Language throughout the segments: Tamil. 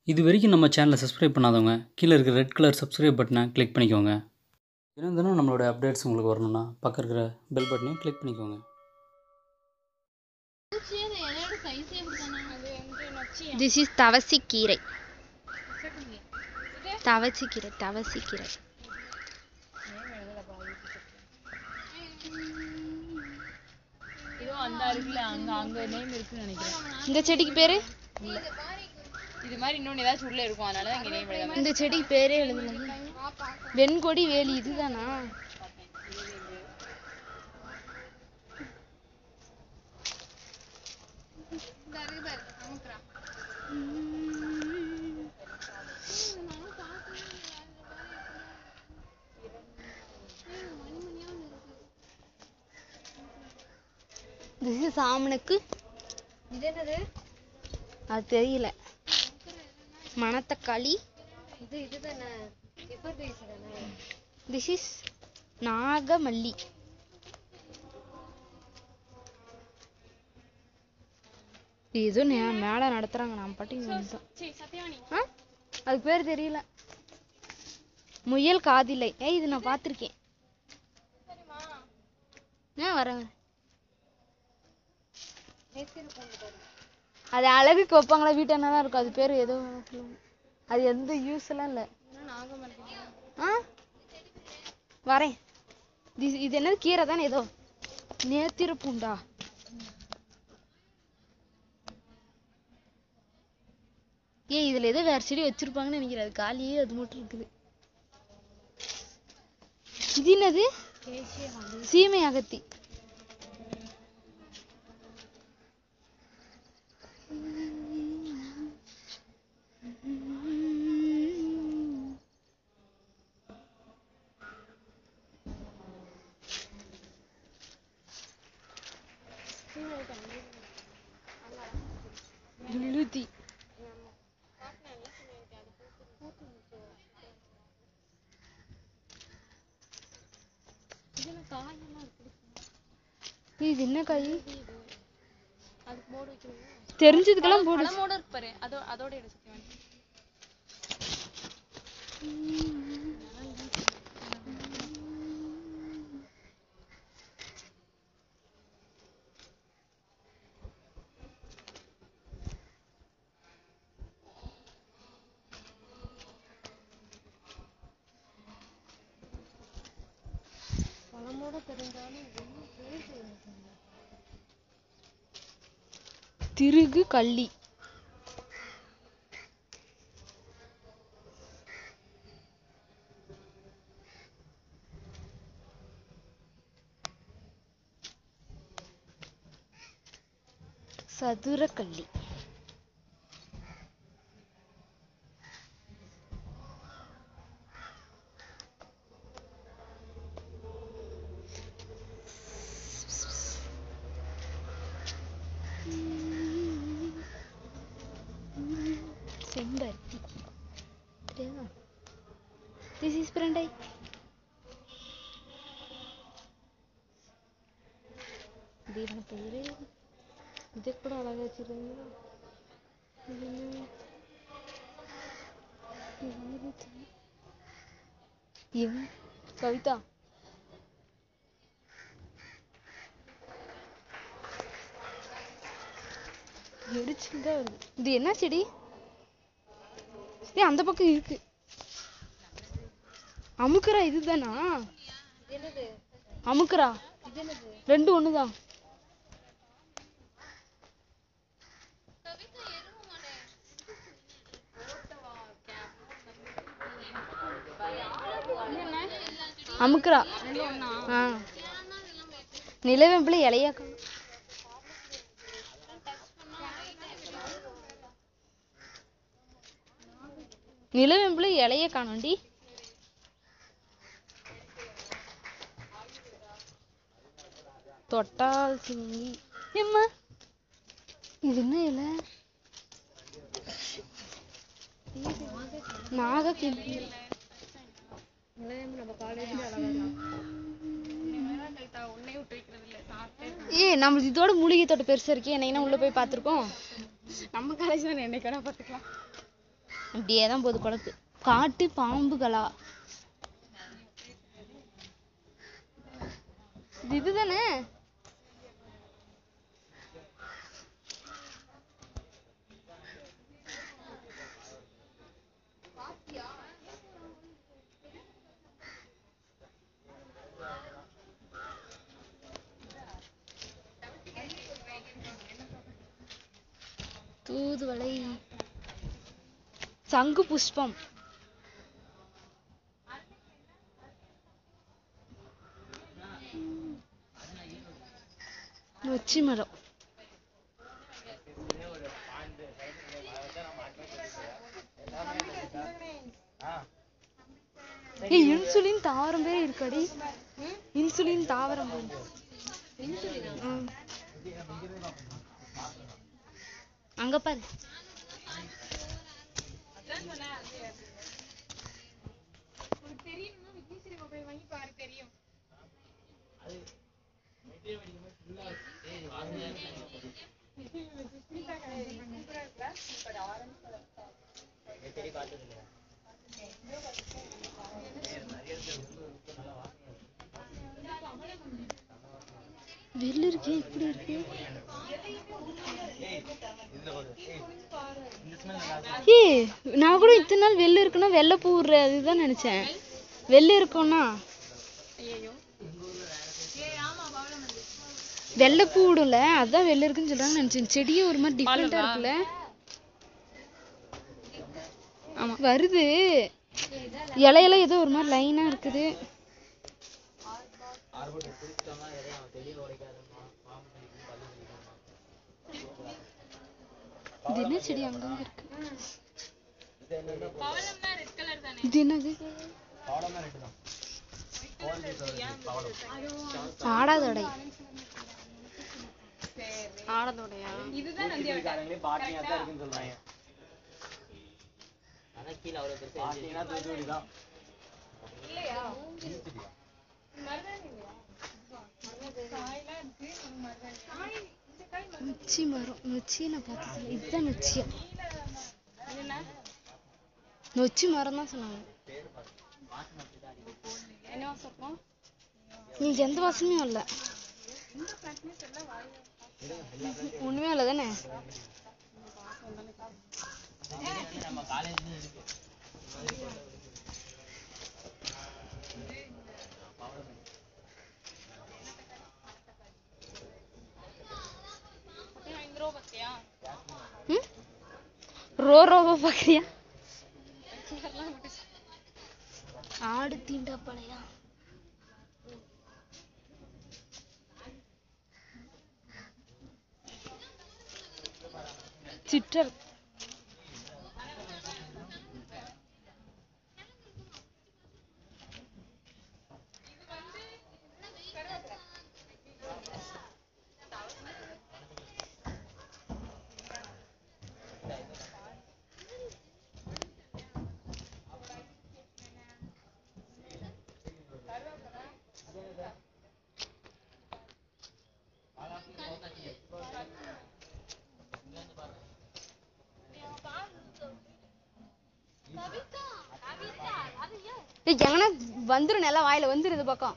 இது வரைக்கும் நம்ம சேனலை சப்ஸ்கிரைப் பண்ணாதவங்க கீழே இருக்கிற ரெட் கலர் சப்ஸ்கிரைப் பட்டனை கிளிக் பண்ணிக்கோங்க தினம் தினம் நம்மளோட அப்டேட்ஸ் உங்களுக்கு வரணும்னா பக்கம் இருக்கிற பெல் பட்டனையும் கிளிக் பண்ணிக்கோங்க திஸ் இஸ் தவசிக்கீரை தவசிக்கீரை தவசிக்கீரை இதோ அந்த இருக்குல்ல அங்க அங்க நேம் இருக்குன்னு நினைக்கிறேன் இந்த செடிக்கு பேரு இது மாதிரி இன்னொன்னு ஏதாச்சும் உள்ள இருக்கும் அதனால தான் இங்க நேம் எழுதாம இந்த செடிக்கு பேரே எழுதுனது வெண்கொடி வேலி இதுதானா திஸ் இஸ் ஆமனுக்கு இது என்னது அது தெரியல மணத்தக்காளி இது இதுதானே பெப்பர் ரைஸ் தானே திஸ் இஸ் நாகமல்லி இது ஏதோ நே- மேல நடத்துறாங்க நான் பாட்டி வந்துட்டோம் ஆ அதுக்கு பேர் தெரியல முயல் காதில்லை ஏய் இது நான் பார்த்திருக்கேன் ஆ வரேன் வரேன். அது அழகுக்கு வைப்பாங்களா வீட்டான தான் இருக்கும் அது பேர் ஏதோ சொல்லுவாங்க அது எந்த யூஸ் எல்லாம் இல்லை ஆ வரேன் இது இது என்னது கீரை தானே ஏதோ நேத்திர பூண்டா ஏய் இதுல ஏதோ வேற செடி வச்சிருப்பாங்கன்னு நினைக்கிறேன் அது காலியே அது மட்டும் இருக்குது இது என்னது சீமை அகத்தி விழுதி இது என்ன காய் தெரிஞ்சதுக்கெல்லாம் போடு பழமோட இருக்கு பாரு அதோ அதோட எடுத்து பழமோட தெரிஞ்சாலும் ஒன்றும் பேர் தெரியாது. திருகு கள்ளி சதுரக்கள்ளி செம்பருத்தி தெரியுதா திஸ் இஸ் பிரண்டை தீபன பேரு இது கூட அழகா வச்சிருக்கீங்க இது என்ன? இது என்னது? இவன் கவிதா எரிச்சுதான் வருது இது என்ன செடி ஏய் அந்த பக்கம் இருக்கு அமுக்குறா இதுதானா இது என்னது அமுக்குறா இது என்னது ரெண்டு ஒண்ணுதான் அமுக்குறா ஆ நிலவேம்பில இலையா காணோம். நிலவேம்பில இலைய காணோண்டி தொட்டால் சிங்கி எம்மா இது என்ன இலை நாகக்கிளி நிலையம் நம்ம காலேஜ்ல அழகா உன்னை விட்டு வைக்கிறது இல்ல சாப்பிட்டே ஏய் நம்மளுக்கு இதோட மூலிகை தோட்டம் பெருசா இருக்கே என்னைக்குன்னா உள்ள போய் பார்த்திருக்கோம் நம்ம காலேஜ் தானே என்னைக்கு வேணா பாத்துக்கலாம் அப்படியே தான் போகுது குழப்பு காட்டு பாம்புகளா இது இதுதானே தூதுவளை சங்கு புஷ்பம் நொச்சி மரம் ஏய் இன்சுலின் தாவரம் பேர் இருக்கடி இன்சுலின் தாவரம் பேர் ம். அங்க பாரு வெள்ளு இருக்கே இப்படி இருக்கு ஏய் நான் கூட இத்தனை நாள் வெள்ளை இருக்குன்னா வெள்ளை பூ விடுற அதுதான் நினைச்சேன் வெள்ளை இருக்கும்னா வெள்ளை பூ விடும்ல அதான் வெள்ளை இருக்குன்னு சொல்றாங்க நினைச்சேன் செடியே ஒரு மாதிரி டிஃப்ரெண்டா இருக்குல்ல ஆமா வருது இலையெல்லாம் ஏதோ ஒரு மாதிரி லைனா இருக்குது இது என்ன செடி அங்கங்க இருக்கு இது என்னது ஆடாதொடை ஆடாதொடையா நொச்சி மரம் நொச்சி நான் பார்த்ததில்ல இதுதான் நொச்சியா நொச்சி மரம் தான் சொன்னாங்க நீங்க எந்த வாசனையும் இல்ல ஒண்ணுமே இல்ல தானே ம்? ரோ ரோவா பாக்குறியா ஆடு தீண்டாப்பழையா சிற்றல் ஏய் எங்கனா வந்துரும் நல்லா வாயில வந்துரும் இது பக்கம்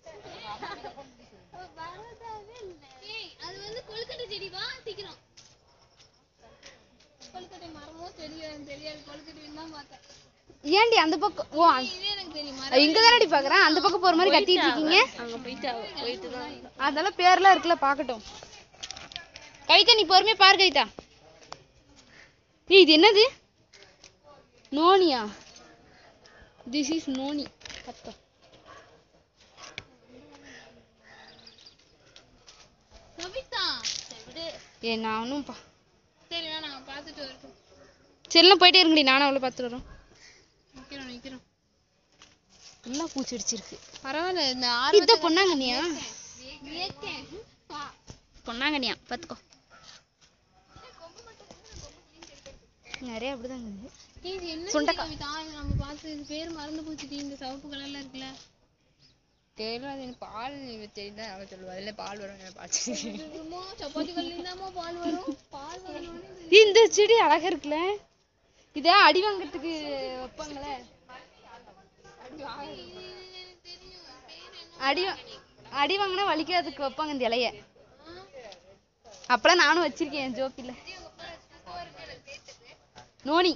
அது வந்து கொழுக்கட்டை செடி வா சீக்கிரம் கொழுக்கட்டை மரமோ செடியோ எனக்கு தெரியாது கொழுக்கட்டைன்னு தான் பார்த்தேன் ஏன்டி அந்த பக்கம் ஓ அந்த- இதே எனக்கு தெரியும் இங்க தானடி பாக்குறேன் அந்த பக்கம் போற மாதிரி கத்திட்டு இருக்கீங்க அங்க போயிட்டு போயிட்டு தான் அதெல்லாம் பேர்லாம் இருக்குல்ல பாக்கட்டும் கவிதா நீ பொறுமையா பாரு கவிதா ஏய் இது என்னது நோனியா திஸ் இஸ் நோனி கத்தா கவிதா சரி விடு ஏ நானும் பா சரி வேணாம் பார்த்துட்டு வரட்டும் சரிலாம் போயிட்டே இருங்கடி நானும் அவ்வளோ பார்த்துட்டு வரோம் நிக்கிறோம் நிக்கிறோம் நல்லா பூச்சி அடிச்சிருக்கு பரவாயில்ல இந்த இது பொன்னாங்கண்ணியா ஏக்கேன் வா பொன்னாங்கண்ணியா பார்த்துக்கோ நிறைய அப்படிதான் இருக்குது இது என்ன சுண்டக்காய். கவிதா இது நம்ம பார்த்து இது பேர் மறந்து போச்சுடி இந்த சிவப்பு கலர்ல இருக்குல்ல தெரியல அது எனக்கு பால் தெரியுதா அவ சொல்லுவா அதுல பால் வரும் பார்த்து என்னமோ சப்பாத்தி கல்லிந்தாமோ பால் வரும் பால் வரணும்னு ஏய், இந்த செடி அழகா இருக்குல்ல இதே அடி வாங்குறதுக்கு வைப்பாங்களே அடி வா- அடி வாங்கினா வலிக்கிறதுக்கு வைப்பாங்க இந்த இலைய அப்பெல்லாம் நானும் வச்சிருக்கேன் என் ஜோப்பில நோனி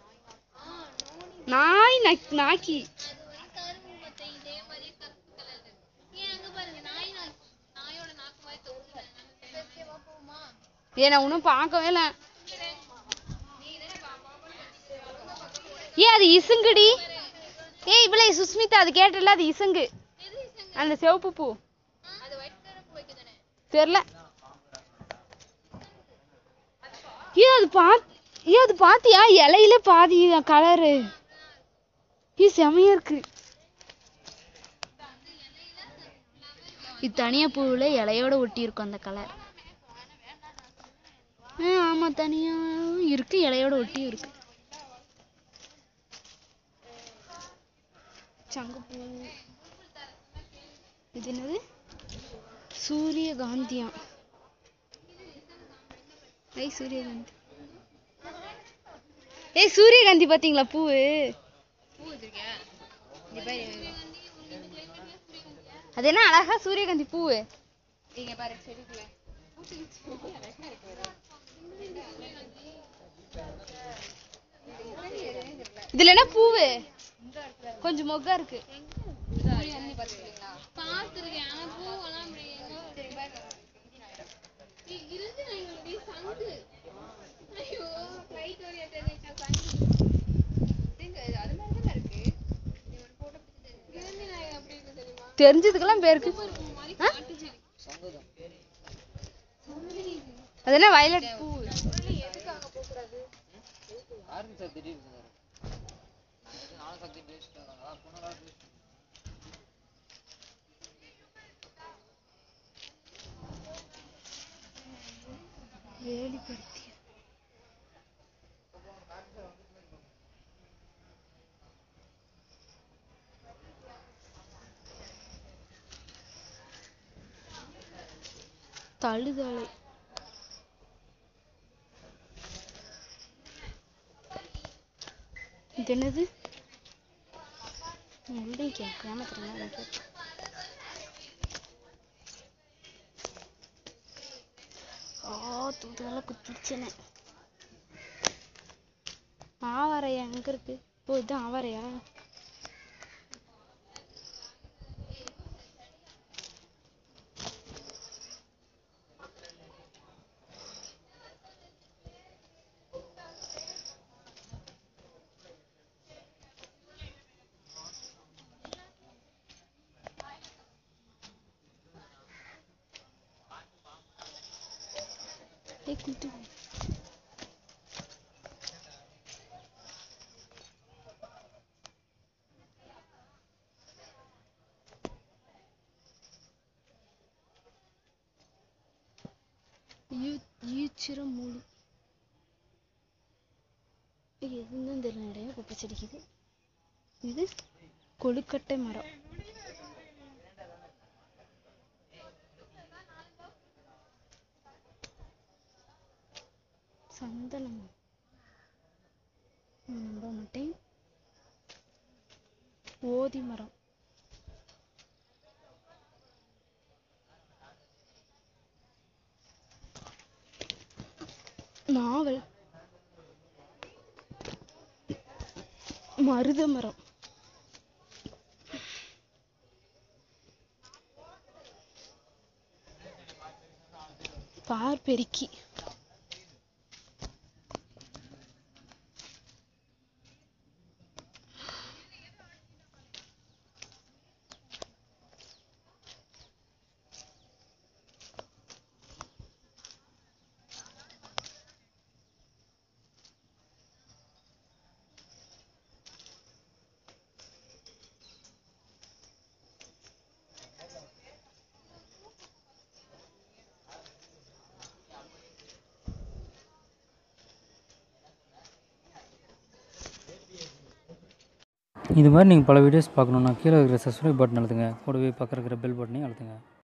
நாய் நக்- நாக்கி கரும்பு மத்த இதே மாதிரி கருப்பு கலர்ல ஏன் அங்க பாருங்க நாய் நாக்கு நாயோட நாக்கு மாதிரி தொங்குது போமா ஏ நான் ஒன்றும் பார்க்கவே இல்லை ஏ அது இசுங்குடி ஏய் இவளே சுஸ்மிதா அது கேட்டல அது இசுங்கு அந்த சிவப்பு பூ அது ஒயிட் கலர் பூ வைக்குதானே தெரில ஏ அது பாத் ஏ அது பாத்தியா இலையில பாதி கலரு ஏ செமையா இருக்கு இது தனியா பூவில் இலையோட ஒட்டி இருக்கும் அந்த கலர் ஆ ஆமா தனியா இருக்கு இலையோட ஒட்டியும் இருக்கு சங்குப்பூ இது என்னது சூரியகாந்தியம் ஐய் சூரியகாந்தி ஏய் சூரியகாந்தி பாத்தீங்களா பூவு பூ வச்சிருக்கேன் இங்க பாரு அது என்ன அழகா சூரியகாந்தி பூவு இங்க பாரு செடிக்குள்ள இதுல என்ன பூவு கொஞ்சம் மொக்கா இருக்கு பார்த்துருக்கேன் ஆனா பூவெல்லாம் அப்படி எங்க ஏய், இருந்து நான் இப்படி சங்கு ஐயோ ஃப்ளைட் ஓரியன்ட் சங்கு அது மாதிரி தான் இருக்கு இருந்து நான் அப்படி இருக்கு தெரியுமா தெரிஞ்சதுக்கெல்லாம் பேருக்கு ஒரு மாதிரி ஆ? காட்டு செடி அது என்ன வயலட் பூ வேலிப்பருத்தி தழுதலை இது என்னது முள்ளிங்க கிராமத்துல எனக்கு ஆ தூதுவெல்லாம் குத்திடுச்சேனே ஆவாரையா எங்க இருக்கு ஓ இது ஆவாரையா ஏய் குத்து ஈ- ஈச்சிர மூலி இது எதுன்னு தெரியல நிறைய குப்பை செடிக்குது இது கொழுக்கட்டை மரம் சந்தனம் ம், நம்ப மாட்டேன் ஓதி மரம் நாவல் மருத மரம் பார்பெருக்கி இது மாதிரி நீங்கள் பல வீடியோஸ் பார்க்கணுன்னா கீழே இருக்கிற சப்ஸ்கிரைப் பட்டன் அழுத்துங்க கூடவே பக்கம் இருக்கிற பெல் பட்டனையும் அழுத்துங்க